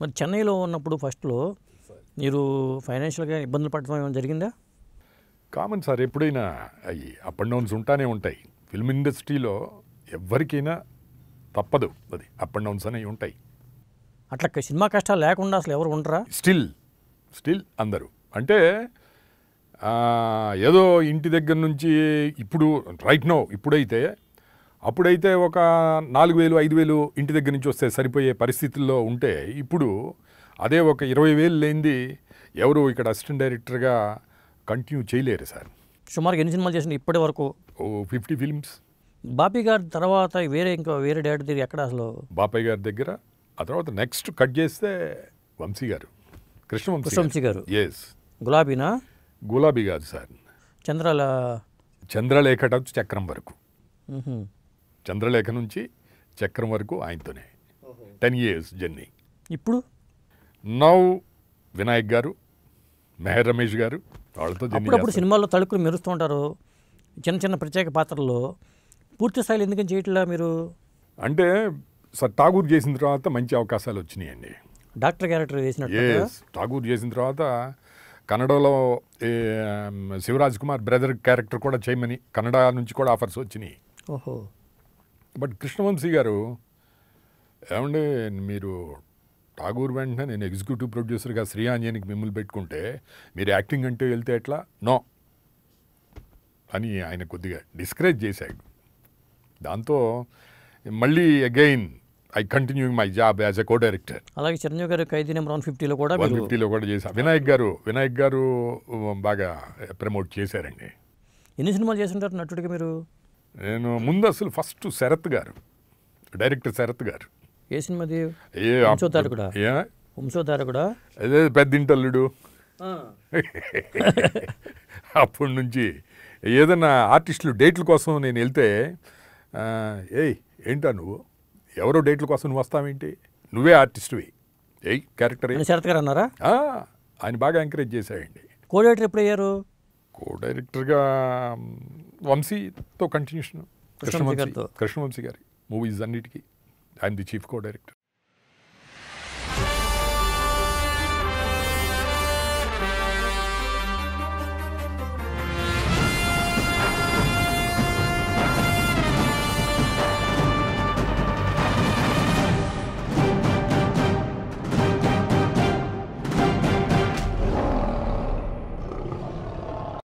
మరి చెన్నైలో ఉన్నప్పుడు ఫస్ట్లో మీరు ఫైనాన్షియల్గా ఇబ్బందులు పడటం ఏమైనా జరిగిందా కామన్ సార్ ఎప్పుడైనా అవి అప్ అండ్ డౌన్స్ ఉంటానే ఉంటాయి ఫిల్మ్ ఇండస్ట్రీలో ఎవరికైనా తప్పదు అది అప్ అండ్ డౌన్స్ అనేవి ఉంటాయి అట్లా క- సినిమా కష్టాలు లేకుండా అసలు ఎవరు ఉండరా స్టిల్ స్టిల్ అందరూ అంటే ఆ, ఏదో ఇంటి దగ్గర నుంచి ఇప్పుడు రైట్ నో ఇప్పుడైతే అప్పుడైతే ఒక నాలుగు వేలు ఐదు వేలు ఇంటి దగ్గర నుంచి వస్తే సరిపోయే పరిస్థితుల్లో ఉంటే ఇప్పుడు అదే ఒక ఇరవై వేలు లేనిది ఎవరు ఇక్కడ అసిస్టెంట్ డైరెక్టర్గా కంటిన్యూ చేయలేరు సార్ సుమారుగా ఎన్ని సినిమాలు చేసిన ఇప్పటి వరకు ఓ ఫిఫ్టీ ఫిల్మ్స్ బాపీ గారి తర్వాత వేరే ఇంకా వేరే డైరెక్టర్ దగ్గర ఎక్కడ అసలు బాపయ్య గారి దగ్గర ఆ తర్వాత నెక్స్ట్ కట్ చేస్తే వంశీ గారు కృష్ణవంశీ కృష్ణవంశీ గారు. ఎస్ గులాబీనా గులాబీ కాదు సార్ చంద్రాల చంద్రలేఖ నుంచి చక్రం వరకు మ్హూ. చంద్రలేఖ నుంచి చక్రం వరకు ఆయనతోనే టెన్ ఇయర్స్ జర్నీ ఇప్పుడు నౌ వినాయక్ గారు మెహర్ రమేష్ గారు వాళ్ళతో జర్నీ అప్పుడప్పుడు చేస్తాను. సినిమాల్లో తళుకులు మెరుస్తూ ఉంటారు చిన్న చిన్న ప్రత్యేక పాత్రల్లో పూర్తి స్థాయిలో ఎందుకని చేయట్లా మీరు అంటే సార్ ఠాగూర్ చేసిన తర్వాత మంచి అవకాశాలు వచ్చినాయండి డాక్టర్ క్యారెక్టర్ వేసినట్టు ఎస్ ఠాగూర్ చేసిన తర్వాత కన్నడలో ఏ, శివరాజ్ కుమార్ బ్రదర్ క్యారెక్టర్ కూడా చేయమని కన్నడ నుంచి కూడా ఆఫర్స్ వచ్చినాయి ఓహో బట్ కృష్ణవంశీ గారు ఏమంటే మీరు ఠాగూర్ వెంటనే నేను ఎగ్జిక్యూటివ్ ప్రొడ్యూసర్గా శ్రీ ఆంజనేయకి మిమ్మల్ని పెట్టుకుంటే మీరు యాక్టింగ్ అంటే వెళ్తే ఎట్లా నో అని ఆయన కొద్దిగా డిస్కరేజ్ చేశాడు దాంతో మళ్ళీ again I continue my job as a co director అలాగే చిరంజీవి గారి ఖైదీ నెంబర్ వన్ ఫిఫ్టీలో కూడా వన్ మీరు ఫిఫ్టీలో కూడా చేశా వినాయక్ గారు వినాయక్ గారు బాగా ప్రమోట్ చేశారండి ఎన్ని సినిమాలు చేస్తుంటారు నటుడికి మీరు నేను ముందు అసలు ఫస్ట్ శరత్ గారు డైరెక్టర్ శరత్ గారు ఏ సినిమాది ఏ వంశోద్ధారకుడా? ఏ వంశోధార కూడా అదే పెద్దింటల్లుడు అప్పటి నుంచి ఏదైనా ఆర్టిస్టులు డేట్ల కోసం నేను వెళ్తే ఆ, ఏయ్ ఏంటా నువ్వు ఎవరో డేట్ల కోసం నువ్వు వస్తావేంటి నువ్వే ఆర్టిస్ట్వి ఏయ్ క్యారెక్టర్ అని శరత్ గారు అన్నారా ఆయన బాగా ఎంకరేజ్ చేశాయండి కో డైరెక్టర్ ఎప్పుడు అయ్యారు కో డైరెక్టర్గా మ్, వంశీతో కంటిన్యూషన్ కృష్ణవంశీ గారితో. కృష్ణవంశీ గారి మూవీస్ అన్నిటికీ ఆయన ది చీఫ్ కో డైరెక్టర్